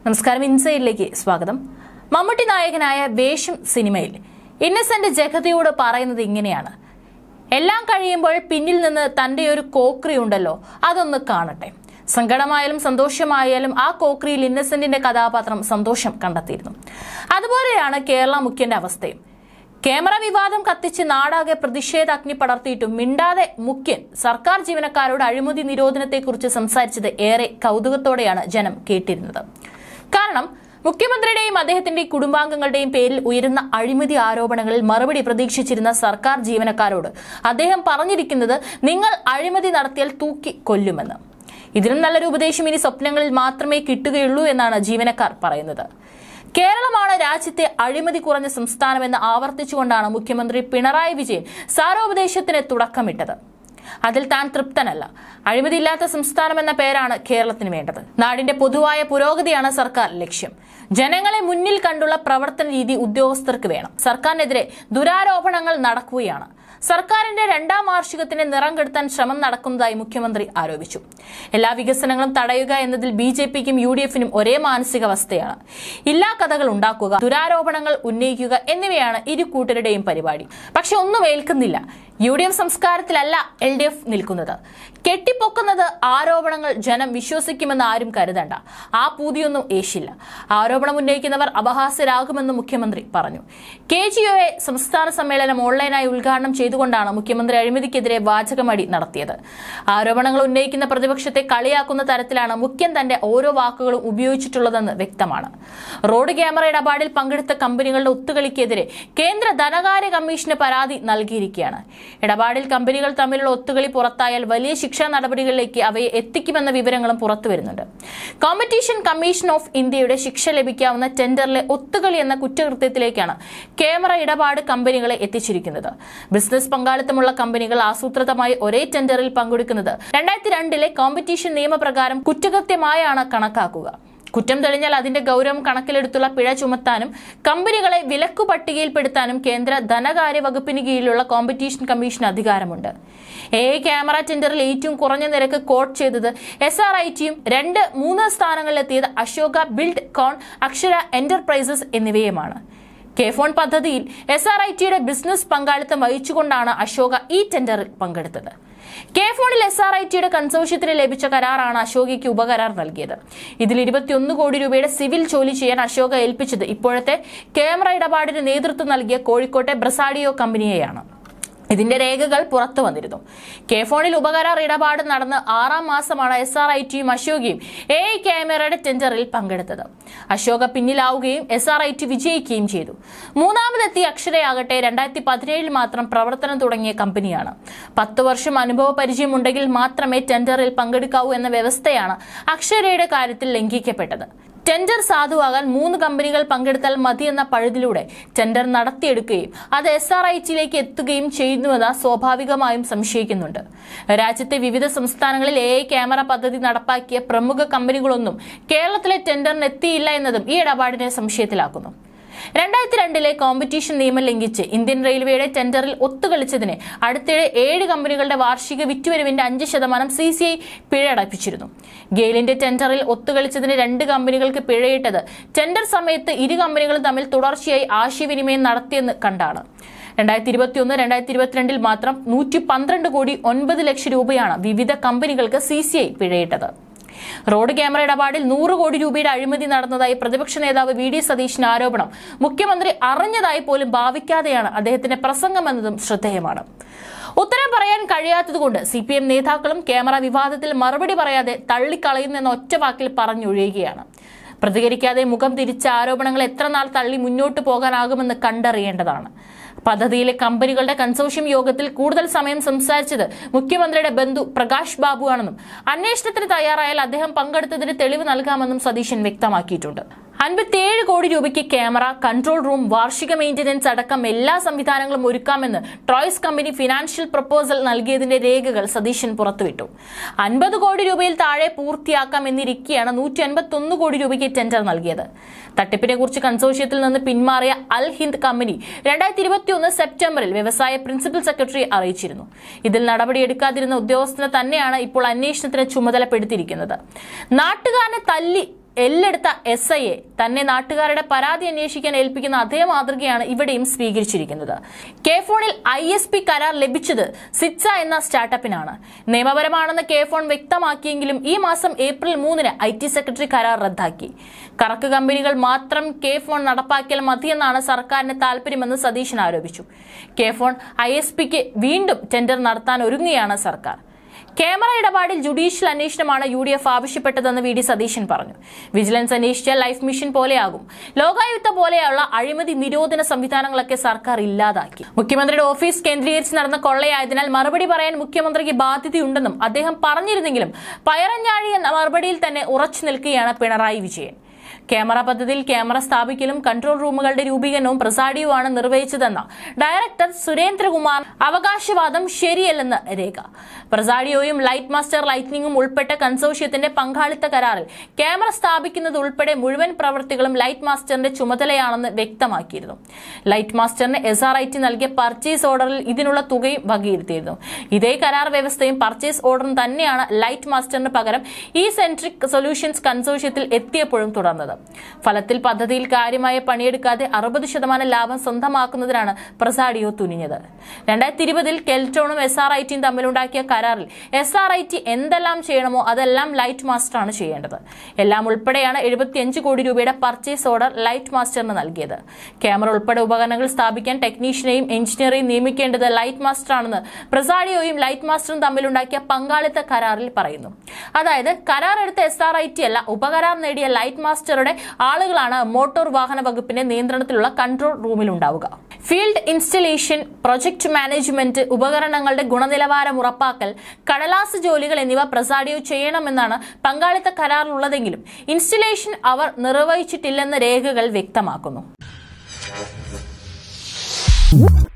നമസ്കാരം ഇൻസൈഡിലേക്ക് സ്വാഗതം മമ്മൂട്ടി നായകനായ വേഷം സിനിമയിൽ ഇന്നസെന്റ് ജഗതിയോട് പറയുന്നത് ഇങ്ങനെയാണ് എല്ലാം കഴിയുമ്പോൾ പിന്നിൽ നിന്ന് തന്റെ ഒരു കോക്രി ഉണ്ടല്ലോ അതൊന്ന് കാണട്ടെ സങ്കടമായാലും സന്തോഷമായാലും ആ കോക്രിയിൽ ഇന്നസെന്റിന്റെ കഥാപാത്രം സന്തോഷം കണ്ടെത്തിയിരുന്നു അതുപോലെയാണ് കേരള മുഖ്യന്റെ അവസ്ഥയും ക്യാമറ വിവാദം കത്തിച്ച് നാടാകെ പ്രതിഷേധ അഗ്നി പടർത്തിയിട്ടും മിണ്ടാതെ മുഖ്യൻ സർക്കാർ ജീവനക്കാരോട് അഴിമതി നിരോധനത്തെക്കുറിച്ച് സംസാരിച്ചത് ഏറെ കൗതുകത്തോടെയാണ് ജനം കേട്ടിരുന്നത് കാരണം മുഖ്യമന്ത്രിയുടെയും അദ്ദേഹത്തിന്റെ കുടുംബാംഗങ്ങളുടെയും പേരിൽ ഉയരുന്ന അഴിമതി ആരോപണങ്ങളിൽ മറുപടി പ്രതീക്ഷിച്ചിരുന്ന സർക്കാർ ജീവനക്കാരോട് അദ്ദേഹം പറഞ്ഞിരിക്കുന്നത് നിങ്ങൾ അഴിമതി നടത്തിയാൽ തൂക്കി കൊല്ലുമെന്ന് ഇതിലും നല്ലൊരു ഉപദേശം ഇനി സ്വപ്നങ്ങളിൽ മാത്രമേ കിട്ടുകയുള്ളൂ എന്നാണ് ജീവനക്കാർ പറയുന്നത് കേരളമാണ് രാജ്യത്തെ അഴിമതി കുറഞ്ഞ സംസ്ഥാനമെന്ന് ആവർത്തിച്ചുകൊണ്ടാണ് മുഖ്യമന്ത്രി പിണറായി വിജയൻ സാരോപദേശത്തിന് തുടക്കമിട്ടത് അതിൽ താൻ തൃപ്തനല്ല അഴിമതിയില്ലാത്ത സംസ്ഥാനം എന്ന പേരാണ് കേരളത്തിന് വേണ്ടത് നാടിന്റെ പൊതുവായ പുരോഗതിയാണ് സർക്കാർ ലക്ഷ്യം ജനങ്ങളെ മുന്നിൽ കണ്ടുള്ള പ്രവർത്തന രീതി ഉദ്യോഗസ്ഥർക്ക് വേണം സർക്കാരിനെതിരെ ദുരാരോപണങ്ങൾ നടക്കുകയാണ് സർക്കാരിന്റെ രണ്ടാം വാർഷികത്തിന് നിറം കെടുത്താൻ ശ്രമം നടക്കുന്നതായി മുഖ്യമന്ത്രി ആരോപിച്ചു എല്ലാ വികസനങ്ങളും തടയുക എന്നതിൽ ബി ജെ പിക്കും യു ഡി എഫിനും ഒരേ മാനസികാവസ്ഥയാണ് ഇല്ലാ കഥകൾ ഉണ്ടാക്കുക ദുരാരോപണങ്ങൾ ഉന്നയിക്കുക എന്നിവയാണ് ഇരു കൂട്ടരുടെയും പരിപാടി പക്ഷെ ഒന്നും ഏൽക്കുന്നില്ല യു ഡി എഫ് സംസ്കാരത്തിലല്ല എൽ ഡി എഫ് നിൽക്കുന്നത് കെട്ടിപ്പൊക്കുന്നത് ആരോപണങ്ങൾ ജനം വിശ്വസിക്കുമെന്ന് ആരും കരുതണ്ട ആ പൂതിയൊന്നും ഏശില്ല ആരോപണം ഉന്നയിക്കുന്നവർ അപഹാസ്യരാകുമെന്ന് മുഖ്യമന്ത്രി പറഞ്ഞു കെ ജി ഒ എ സംസ്ഥാന സമ്മേളനം ഓൺലൈനായി ഉദ്ഘാടനം ചെയ്തുകൊണ്ടാണ് മുഖ്യമന്ത്രി അഴിമതിക്കെതിരെ വാചകമടി നടത്തിയത് ആരോപണങ്ങൾ ഉന്നയിക്കുന്ന പ്രതിപക്ഷത്തെ കളിയാക്കുന്ന തരത്തിലാണ് മുഖ്യൻ തന്റെ ഓരോ വാക്കുകളും ഉപയോഗിച്ചിട്ടുള്ളതെന്ന് വ്യക്തമാണ് റോഡ് ക്യാമറ ഇടപാടിൽ പങ്കെടുത്ത കമ്പനികളുടെ ഒത്തുകളിക്കെതിരെ കേന്ദ്ര ധനകാര്യ കമ്മീഷന് പരാതി നൽകിയിരിക്കുകയാണ് ഇടപാടിൽ കമ്പനികൾ തമ്മിലുള്ള ഒത്തുകളി പുറത്തായാൽ വലിയ ശിക്ഷാ നടപടികളിലേക്ക് അവയെ എത്തിക്കുമെന്ന വിവരങ്ങളും പുറത്തുവരുന്നുണ്ട് കോമ്പറ്റീഷൻ കമ്മീഷൻ ഓഫ് ഇന്ത്യയുടെ ശിക്ഷ ലഭിക്കാവുന്ന ടെൻഡറിലെ ഒത്തുകളി എന്ന കുറ്റകൃത്യത്തിലേക്കാണ് ക്യാമറ ഇടപാട് കമ്പനികളെ എത്തിച്ചിരിക്കുന്നത് ബിസിനസ് പങ്കാളിത്തമുള്ള കമ്പനികൾ ആസൂത്രിതമായി ഒരേ ടെൻഡറിൽ പങ്കെടുക്കുന്നത് രണ്ടായിരത്തി രണ്ടിലെ കോമ്പറ്റീഷൻ നിയമപ്രകാരം കുറ്റകൃത്യമായാണ് കണക്കാക്കുക കുറ്റം തെളിഞ്ഞാൽ അതിന്റെ ഗൗരവം കണക്കിലെടുത്തുള്ള പിഴ ചുമത്താനും കമ്പനികളെ വിലക്കു പട്ടികയിൽപ്പെടുത്താനും കേന്ദ്ര ധനകാര്യ വകുപ്പിന് കീഴിലുള്ള കോമ്പറ്റീഷൻ കമ്മീഷൻ അധികാരമുണ്ട് എ ക്യാമറ ടെൻഡറിൽ ഏറ്റവും കുറഞ്ഞ നിരക്ക് കോട്ട് ചെയ്തത് എസ് ആർ ഐ ടിയും രണ്ട് മൂന്ന് സ്ഥാനങ്ങളിലെത്തിയത് Ashoka Buildcon Akshara enterprises എന്നിവയുമാണ് കെ ഫോൺ പദ്ധതിയിൽ എസ് ആർ ഐ ടിയുടെ ബിസിനസ് പങ്കാളിത്തം വഹിച്ചുകൊണ്ടാണ് അശോക ഈ ടെൻഡറിൽ പങ്കെടുത്തത് കെ ഫോണിൽ എസ് ആർ ഐ ടിയുടെ കൺസോഷ്യത്തിന് ലഭിച്ച കരാറാണ് അശോകയ്ക്ക് ഉപകരാർ നൽകിയത് ഇതിൽ ഇരുപത്തിയൊന്ന് കോടി രൂപയുടെ സിവിൽ ജോലി ചെയ്യാൻ അശോക ഏൽപ്പിച്ചത് ഇപ്പോഴത്തെ ക്യാമറ ഇടപാടിന് നേതൃത്വം നൽകിയ കോഴിക്കോട്ടെ ബ്രസാഡിയോ കമ്പനിയെയാണ് ഇതിന്റെ രേഖകൾ പുറത്തു വന്നിരുന്നു കെ ഫോണിൽ ഉപകരാർ ഇടപാട് നടന്ന് ആറാം മാസമാണ് എസ് ആർ ഐ ടിയും അശോകയും എ ഐ ക്യാമറയുടെ ടെൻഡറിൽ പങ്കെടുത്തത് അശോക പിന്നിലാവുകയും എസ് ആർ ഐ ടി വിജയിക്കുകയും ചെയ്തു മൂന്നാമതെത്തിയ അക്ഷരയാകട്ടെ രണ്ടായിരത്തി പതിനേഴിൽ മാത്രം പ്രവർത്തനം തുടങ്ങിയ കമ്പനിയാണ് പത്ത് വർഷം അനുഭവ പരിചയമുണ്ടെങ്കിൽ മാത്രമേ ടെൻഡറിൽ പങ്കെടുക്കാവൂ എന്ന വ്യവസ്ഥയാണ് അക്ഷരയുടെ കാര്യത്തിൽ ലംഘിക്കപ്പെട്ടത് ടെൻഡർ സാധുവാകാൻ മൂന്ന് കമ്പനികൾ പങ്കെടുത്താൽ മതിയെന്ന പഴുതിലൂടെ ടെൻഡർ നടത്തിയെടുക്കുകയും അത് എസ് ആർ ഐ ടിയിലേക്ക് എത്തുകയും ചെയ്യുന്നുവെന്ന് സ്വാഭാവികമായും സംശയിക്കുന്നുണ്ട് രാജ്യത്തെ വിവിധ സംസ്ഥാനങ്ങളിൽ എ ഐ ക്യാമറ പദ്ധതി നടപ്പാക്കിയ പ്രമുഖ കമ്പനികളൊന്നും കേരളത്തിലെ ടെൻഡറിന് എത്തിയില്ല എന്നതും ഈ ഇടപാടിനെ സംശയത്തിലാക്കുന്നു രണ്ടായിരത്തി രണ്ടിലെ കോമ്പറ്റീഷൻ നിയമം ലംഘിച്ച് ഇന്ത്യൻ റെയിൽവേയുടെ ടെൻഡറിൽ ഒത്തുകളിച്ചതിന് അടുത്തിടെ ഏഴ് കമ്പനികളുടെ വാർഷിക വിറ്റുവരവിന്റെ അഞ്ച് ശതമാനം സി സി ഐ പിഴ അടപ്പിച്ചിരുന്നു ഗെയിലിന്റെ ടെൻഡറിൽ ഒത്തുകളിച്ചതിന് രണ്ട് കമ്പനികൾക്ക് പിഴയിട്ടത് ടെൻഡർ സമയത്ത് ഇരു കമ്പനികളും തമ്മിൽ തുടർച്ചയായി ആശയവിനിമയം നടത്തിയെന്ന് കണ്ടാണ് രണ്ടായിരത്തി ഇരുപത്തിയൊന്ന് രണ്ടായിരത്തി ഇരുപത്തിരണ്ടിൽ മാത്രം നൂറ്റി പന്ത്രണ്ട് കോടി ഒൻപത് ലക്ഷം രൂപയാണ് വിവിധ കമ്പനികൾക്ക് സി സി ഐ പിഴയിട്ടത് റോഡ് ക്യാമറ ഇടപാടിൽ നൂറ് കോടി രൂപയുടെ അഴിമതി നടന്നതായി പ്രതിപക്ഷ നേതാവ് വി ഡി സതീശിന് ആരോപണം മുഖ്യമന്ത്രി അറിഞ്ഞതായി പോലും ഭാവിക്കാതെയാണ് അദ്ദേഹത്തിന്റെ പ്രസംഗമെന്നതും ശ്രദ്ധേയമാണ് ഉത്തരം പറയാൻ കഴിയാത്തതുകൊണ്ട് സി പി എം നേതാക്കളും ക്യാമറ വിവാദത്തിൽ മറുപടി പറയാതെ തള്ളിക്കളയുന്നെന്ന ഒറ്റ വാക്കിൽ പറഞ്ഞൊഴിയുകയാണ് പ്രതികരിക്കാതെ മുഖം തിരിച്ച ആരോപണങ്ങൾ എത്ര നാൾ തള്ളി മുന്നോട്ട് പോകാനാകുമെന്ന് കണ്ടറിയേണ്ടതാണ് പദ്ധതിയിലെ കമ്പനികളുടെ കൺസോഷ്യം യോഗത്തിൽ കൂടുതൽ സമയം സംസാരിച്ചത് മുഖ്യമന്ത്രിയുടെ ബന്ധു പ്രകാശ് ബാബു ആണെന്നും അന്വേഷണത്തിന് തയ്യാറായാൽ അദ്ദേഹം പങ്കെടുത്തതിന് തെളിവ് നൽകാമെന്നും സതീശൻ വ്യക്തമാക്കിയിട്ടുണ്ട് അൻപത്തിയേഴ് കോടി രൂപയ്ക്ക് ക്യാമറ കൺട്രോൾ റൂം വാർഷിക മെയിന്റനൻസ് അടക്കം എല്ലാ സംവിധാനങ്ങളും ഒരുക്കാമെന്ന് ട്രോയ്സ് കമ്പനി ഫിനാൻഷ്യൽ പ്രപ്പോസൽ നൽകിയതിന്റെ രേഖകൾ സതീശൻ പുറത്തുവിട്ടു അൻപത് കോടി രൂപയിൽ താഴെ പൂർത്തിയാക്കാം എന്നിരിക്കെയാണ് നൂറ്റി അൻപത്തി ഒന്ന് കോടി രൂപയ്ക്ക് ടെൻഡർ നൽകിയത് തട്ടിപ്പിനെ കുറിച്ച് കൺസോഷ്യത്തിൽ നിന്ന് പിന്മാറിയ അൽ ഹിന്ദ് കമ്പനി രണ്ടായിരത്തി ഇരുപത്തിയൊന്ന് സെപ്റ്റംബറിൽ വ്യവസായ പ്രിൻസിപ്പൽ സെക്രട്ടറി അറിയിച്ചിരുന്നു ഇതിൽ നടപടിയെടുക്കാതിരുന്ന ഉദ്യോഗസ്ഥനെ തന്നെയാണ് ഇപ്പോൾ അന്വേഷണത്തിന് ചുമതലപ്പെടുത്തിയിരിക്കുന്നത് നാട്ടുകാരനെ തല്ലി എല്ലെടുത്ത എസ് ഐ എ തന്നെ നാട്ടുകാരുടെ പരാതി അന്വേഷിക്കാൻ ഏൽപ്പിക്കുന്ന അതേ മാതൃകയാണ് ഇവിടെയും സ്വീകരിച്ചിരിക്കുന്നത് കെ ഫോണിൽ ഐ എസ് പി കരാർ ലഭിച്ചത് സിറ്റ്സ എന്ന സ്റ്റാർട്ടപ്പിനാണ് നിയമപരമാണെന്ന് കെ ഫോൺ വ്യക്തമാക്കിയെങ്കിലും ഈ മാസം ഏപ്രിൽ മൂന്നിന് ഐ ടി സെക്രട്ടറി കരാർ റദ്ദാക്കി കറക്ക് കമ്പനികൾ മാത്രം കെ ഫോൺ നടപ്പാക്കിയാൽ മതിയെന്നാണ് സർക്കാരിന് താല്പര്യമെന്ന് സതീശൻ ആരോപിച്ചു കെ ഫോൺ ഐ എസ് പിക്ക് വീണ്ടും ടെൻഡർ നടത്താൻ ഒരുങ്ങുകയാണ് സർക്കാർ ക്യാമറ ഇടപാടിൽ ജുഡീഷ്യൽ അന്വേഷണമാണ് യു ഡി എഫ് ആവശ്യപ്പെട്ടതെന്ന് വി ഡി സതീശൻ പറഞ്ഞു വിജിലൻസ് അന്വേഷിച്ചാൽ ലൈഫ് മിഷൻ പോലെയാകും ലോകായുക്ത പോലെയുള്ള അഴിമതി നിരോധന സംവിധാനങ്ങളൊക്കെ സർക്കാർ ഇല്ലാതാക്കി മുഖ്യമന്ത്രിയുടെ ഓഫീസ് കേന്ദ്രീകരിച്ച് നടന്ന കൊള്ളയായതിനാൽ മറുപടി പറയാൻ മുഖ്യമന്ത്രിക്ക് ബാധ്യതയുണ്ടെന്നും അദ്ദേഹം പറഞ്ഞിരുന്നെങ്കിലും പയറഞ്ഞാഴി എന്ന മറുപടിയിൽ തന്നെ ഉറച്ചു നിൽക്കുകയാണ് പിണറായി വിജയൻ ക്യാമറ പദ്ധതിയിൽ ക്യാമറ സ്ഥാപിക്കലും കൺട്രോൾ റൂമുകളുടെ രൂപീകരണവും പ്രസാഡിയുമാണ് നിർവഹിച്ചതെന്ന ഡയറക്ടർ സുരേന്ദ്രകുമാർ അവകാശവാദം ശരിയല്ലെന്ന് രേഖ പ്രസാഡിയോയും ലൈറ്റ് മാസ്റ്റർ ലൈറ്റ്നിങ്ങും ഉൾപ്പെട്ട കൺസോർഷ്യത്തിന്റെ പങ്കാളിത്ത കരാറിൽ ക്യാമറ സ്ഥാപിക്കുന്നത് ഉൾപ്പെടെ മുഴുവൻ പ്രവൃത്തികളും ലൈറ്റ് മാസ്റ്ററിന്റെ ചുമതലയാണെന്ന് വ്യക്തമാക്കിയിരുന്നു ലൈറ്റ് മാസ്റ്ററിന് എസ് ആർ ഐ ടി നൽകിയ പർച്ചേസ് ഓർഡറിൽ ഇതിനുള്ള തുകയും വകയിരുത്തിയിരുന്നു ഇതേ കരാർ വ്യവസ്ഥയും പർച്ചേസ് ഓർഡറും തന്നെയാണ് ലൈറ്റ് മാസ്റ്ററിന് പകരം ഈ സെൻട്രിക് സൊല്യൂഷൻസ് കൺസോർഷ്യത്തിൽ എത്തിയപ്പോഴും തുടർന്നത് ഫലത്തിൽ പദ്ധതിയിൽ കാര്യമായ പണിയെടുക്കാതെ അറുപത് ശതമാനം ലാഭം സ്വന്തമാക്കുന്നതിനാണ് പ്രസാഡിയോ തുനിഞ്ഞത് രണ്ടായിരത്തി ഇരുപതിൽ കെൽറ്റോണും എസ് ആർ ഐ ടിയും തമ്മിലുണ്ടാക്കിയ കരാറിൽ എസ് ആർ ഐ ടി എന്തെല്ലാം ചെയ്യണമോ അതെല്ലാം ലൈറ്റ് മാസ്റ്ററാണ് ചെയ്യേണ്ടത് എല്ലാം ഉൾപ്പെടെയാണ് എഴുപത്തിയഞ്ച് കോടി രൂപയുടെ പർച്ചേസ് ഓർഡർ ലൈറ്റ് മാസ്റ്ററിന് നൽകിയത് ക്യാമറ ഉൾപ്പെടെ ഉപകരണങ്ങൾ സ്ഥാപിക്കാൻ ടെക്നീഷ്യനെയും എഞ്ചിനീയറെയും നിയമിക്കേണ്ടത് ലൈറ്റ് മാസ്റ്ററാണെന്ന് പ്രസാഡിയോയും ലൈറ്റ് മാസ്റ്ററും തമ്മിലുണ്ടാക്കിയ പങ്കാളിത്ത കരാറിൽ പറയുന്നു അതായത് കരാർ എടുത്ത എസ് ആർ ഐ ടി അല്ല ഉപകരാർ നേടിയ ലൈറ്റ് മാസ്റ്ററുടെ ആളുകളാണ് മോട്ടോർ വാഹന വകുപ്പിന്റെ നിയന്ത്രണത്തിലുള്ള കൺട്രോൾ റൂമിൽ ഉണ്ടാവുക ഫീൽഡ് ഇൻസ്റ്റലേഷൻ പ്രൊജക്ട് മാനേജ്മെന്റ് ഉപകരണങ്ങളുടെ ഗുണനിലവാരം ഉറപ്പാക്കൽ കടലാസ് ജോലികൾ എന്നിവ പ്രസാഡിയോ ചെയ്യണമെന്നാണ് പങ്കാളിത്ത കരാറിലുള്ളതെങ്കിലും ഇൻസ്റ്റലേഷൻ അവർ നിർവഹിച്ചിട്ടില്ലെന്ന് രേഖകൾ വ്യക്തമാക്കുന്നു